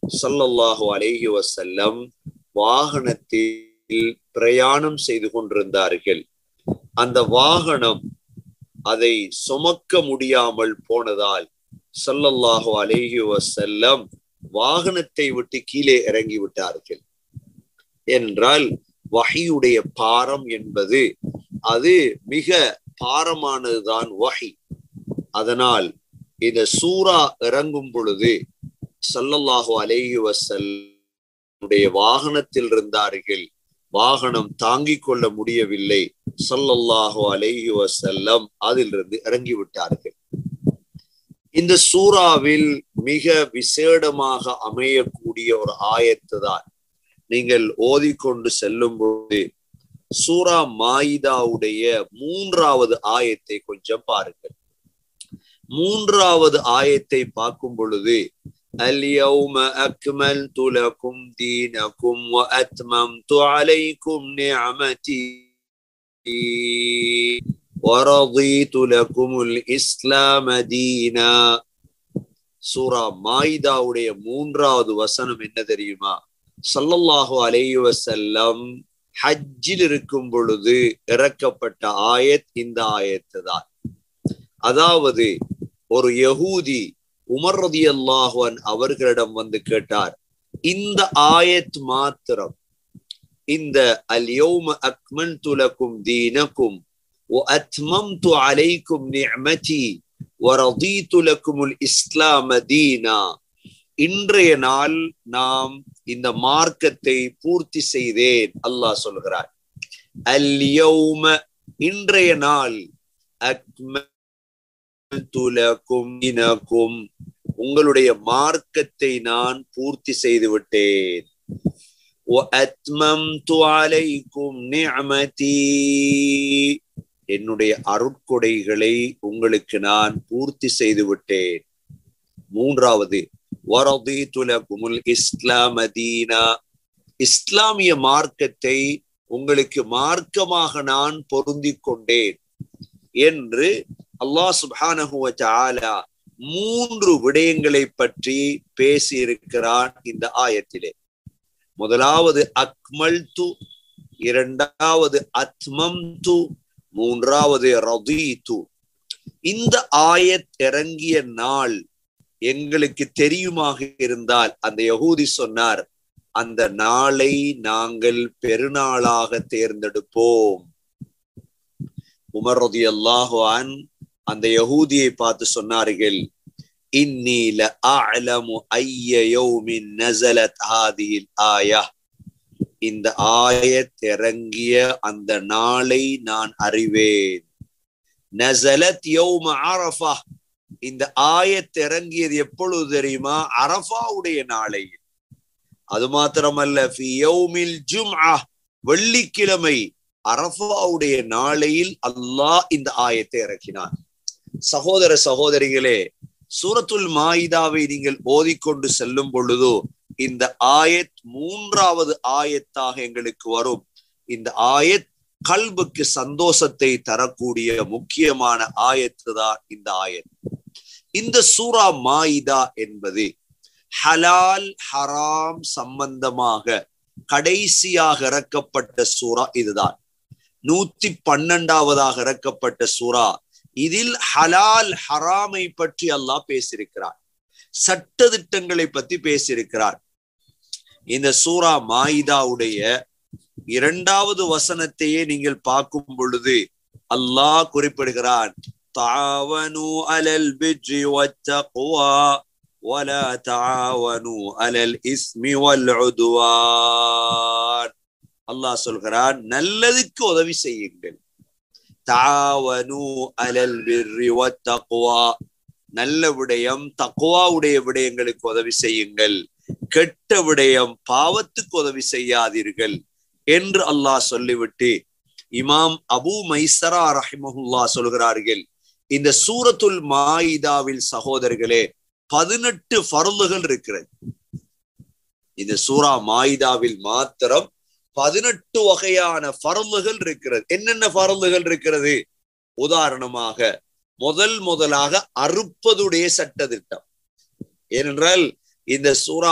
சல்லல்லாஹு அலைஹி வசல்லம் வாகனத்தில் பிரயாணம் செய்து கொண்டிருந்தார்கள் அந்த வாகனம் அதை சுமக்க முடியாமல் போனதால் சல்லல்லாஹு அலைஹி வசல்லம் வாகனத்தை விட்டு கீழே இறங்கி விட்டார்கள் என்றால் வகையுடைய பாரம் என்பது அது மிக பாரமானதுதான் வகை அதனால் இந்த சூரா இறங்கும் பொழுது சல்லல்லாஹு அலைஹி வசல்லுடைய வாகனத்தில் இருந்தார்கள் வாகனம் தாங்கிக் கொள்ள முடியவில்லை சல்லல்லாஹு அலைஹி வசல்லம் அதிலிருந்து இறங்கி விட்டார்கள் இந்த சூறாவில் மிக விசேடமாக அமையக்கூடிய ஒரு ஆயத்து தான் நீங்கள் ஓதிக்கொண்டு செல்லும் போது சூரா மாயிதாவுடைய மூன்றாவது ஆயத்தை கொஞ்சம் பாருங்கள் மூன்றாவது ஆயத்தை பார்க்கும் பொழுது اليوم أكملت لكم دينكم وأتممت عليكم نعمتي ورضيت لكم الإسلام دينا சூரா மாயிதாவுடைய மூன்றாவது வசனம் என்ன தெரியுமா சல்லல்லாஹு அலைஹி வசல்லம் ஹஜ்ஜில் இருக்கும் பொழுது இறக்கப்பட்ட ஆயத் இந்த ஆயத்து தான் அதாவது ஒரு யகூதி உமர் ரதி அல்லாஹுவன் அவர்களிடம் வந்து கேட்டார் இந்த ஆயத் மாத்திரம் இந்த அல்யோம அக்மன் துலக்கும் தீனக்கும் وأتممت عليكم نعمتي ورضيت لكم الإسلام دينا இன்றைய நாள் நாம் இந்த மார்க்கத்தை பூர்த்தி செய்தேன் அல்லாஹ் சொல்கிறார் அல்யௌம இன்றைய நாள் அக்மல்துலக்கும் இனக்கும் உங்களுடைய மார்க்கத்தை நான் பூர்த்தி செய்து விட்டேன் என்னுடைய அருட்கொடைகளை உங்களுக்கு நான் பூர்த்தி செய்து விட்டேன் மூன்றாவது இஸ்லாமதீனா இஸ்லாமிய மார்க்கத்தை உங்களுக்கு மார்க்கமாக நான் பொருந்தி கொண்டேன் என்று அல்லாஹ் சுபானஹுவ மூன்று விடயங்களை பற்றி பேசி இருக்கிறான் இந்த ஆயத்திலே முதலாவது அக்மல் து இரண்டாவது அத்மம் து மூன்றாவது ரதி து இந்த ஆயத் இறங்கிய நாள் எங்களுக்கு தெரியுமாக இருந்தால் அந்த யகூதி சொன்னார் அந்த நாளை நாங்கள் பெருநாளாக தேர்ந்தெடுப்போம் உமர் ரதி அல்லாஹான் அந்த யகூதியை பார்த்து சொன்னார்கள் இன்னில அலமு ஐய யௌமின் நசலத் ஹாதியில் ஆயா இந்த ஆயத் இறங்கிய அந்த நாளை நான் அறிவேன் நசலத் யௌம அரஃபா இந்த ஆயத் இறங்கியது எப்பொழுது தெரியுமா அரஃபாவுடைய நாளை அது மாத்திரமல்ல ஜும்ஆ வெள்ளிக்கிழமை அரஃபாவுடைய நாளையில் அல்லாஹ் இந்த ஆயத்தை இறக்கினான் சகோதர சகோதரிகளே சூரத்துல் மாயிதாவை நீங்கள் ஓதிக்கொண்டு செல்லும் பொழுதோ இந்த ஆயத் மூன்றாவது ஆயத்தாக எங்களுக்கு வரும் இந்த ஆயத் கல்புக்கு சந்தோஷத்தை தரக்கூடிய முக்கியமான ஆயத்து தான் இந்த ஆயத் இந்த சூரா மாயிதா என்பது ஹலால் ஹராம் சம்பந்தமாக கடைசியாக இறக்கப்பட்ட சூரா இதுதான் நூத்தி பன்னெண்டாவதாக இறக்கப்பட்ட சூரா இதில் ஹலால் ஹராமை பற்றி அல்லாஹ் பேசியிருக்கிறார் சட்ட திட்டங்களை பத்தி பேசியிருக்கிறார் இந்த சூரா மாயிதாவுடைய இரண்டாவது வசனத்தையே நீங்கள் பார்க்கும் பொழுது அல்லாஹ் குறிப்பிடுகிறான் தாவனு அலல் பிஜ்ரி வத்தக்வா ولا تعاونوا على الاسم والعدوان அல்லாஹ் சொல்கிறான் நல்லதுக்கு உதவி செய்யுங்கள் தாவனு அலல் பிர்ரி வத்தக்வா நல்ல விடயம் தக்குவாவுடைய விடயங்களுக்கு உதவி செய்யுங்கள் கெட்ட விடயம் பாவத்துக்கு உதவி செய்யாதீர்கள் என்று அல்லாஹ் சொல்லிவிட்டு இமாம் அபு மைசரா ரஹிமஹுல்லா சொல்கிறார்கள் இந்த சூரத்துல் மாயிதாவில் சகோதரர்களே பதினெட்டு பருந்துகள் இருக்கிறது இந்த சூரா மாயிதாவில் மாத்திரம் பதினெட்டு வகையான பருந்துகள் இருக்கிறது என்னென்ன பருந்துகள் இருக்கிறது உதாரணமாக முதல் முதலாக அறுப்பதுடைய சட்ட திட்டம் ஏனென்றால் இந்த சூறா